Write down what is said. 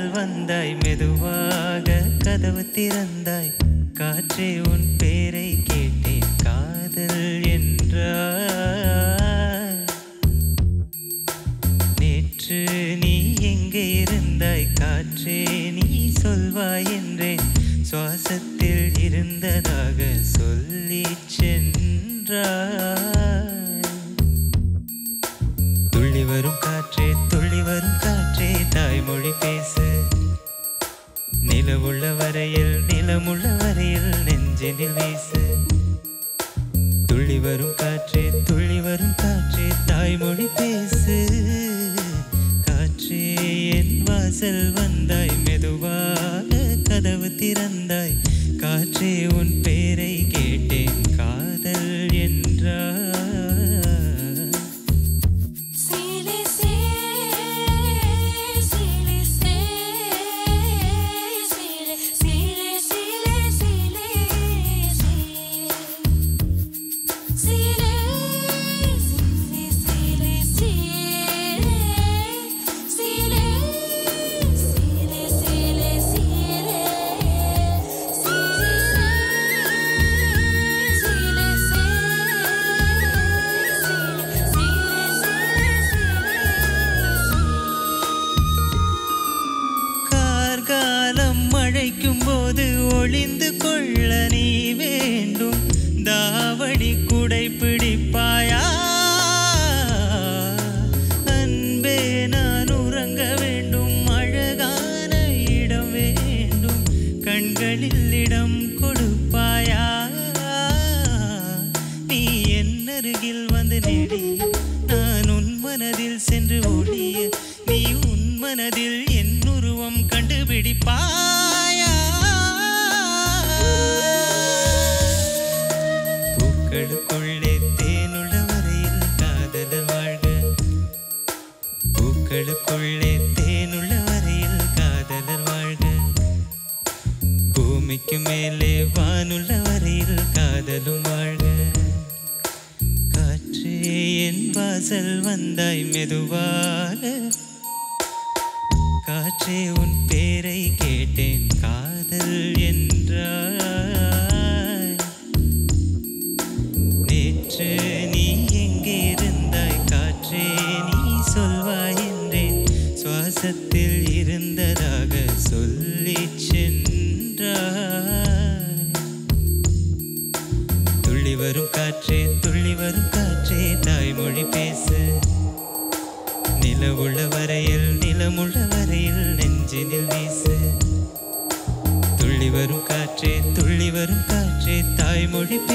வாசல் வந்தாய் மெதுவாக கதவு திறந்தாய் காற்றே உன் பேரை கேட்டேன் காதல் என்றாய் நேற்று நீ எங்கே இருந்தாய் காற்றே நீ சொல்வாய் என்றேன் சுவாசத்தில் இருந்ததாக சொல்லி சென்றாய் துள்ளி வரும் காற்றே துள்ளி வரும் காற்றே தாய்மொழி பேசு நிலவுள்ள வரையில் நிலமுள்ள வரையில் நெஞ்சினில் வீசு துள்ளி வரும் காற்றே துள்ளி வரும் காற்றே தாய்மொழி பேசு காற்றே என் வாசல் வந்தாய் மெதுவாக கதவு திறந்தாய் காற்றே உன் பேரை கேட்டேன் காதல் என்றாய் Sile sile sile sile sile sile sile sile sile sile sile sile sile கார்காலம் மழைக்கும் போது ஒளிந்து கொள்ள நீ வேண்டும் தாவடி குடை பிடிப்பாயா அன்பே நான் உறங்க வேண்டும் அழகான இடம் வேண்டும் கண்களில் இடம் கொடுப்பாயா நீ என் அருகில் வந்து நெடி நான் உன் மனதில் சென்று ஒளிய நீ உன் மனதில் என் உருவம் கண்டுபிடிப்பாயா பூக்களுக்குள்ளே தேனுள்ள வரையில் காதலர் வாழ்க பூக்களுக்குள்ளே தேனுள்ள வரையில் காதலர் வாழ்க பூமிக்கு மேலே வானுள்ள வரையில் காதலும் வாழ்க காற்றே என் வாசல் வந்தாய் மெதுவாக காற்றே உன் பேரை கேட்டேன் காதல் என்றாய் நேற்று நீ எங்கே இருந்தாய் காற்றே நீ சொல்வாய் என்றேன் சுவாசத்தில் இருந்ததாக சொல்லி சென்றாய் துள்ளி வரும் காற்றே துள்ளி வரும் காற்றே தாய்மொழி பேசு நிலவுள்ள வரையில் நிலமுள்ள வரையில் நெஞ்சினில் வீசு துள்ளி வரும் காற்றே துள்ளி வரும் காற்றே தாய்மொழி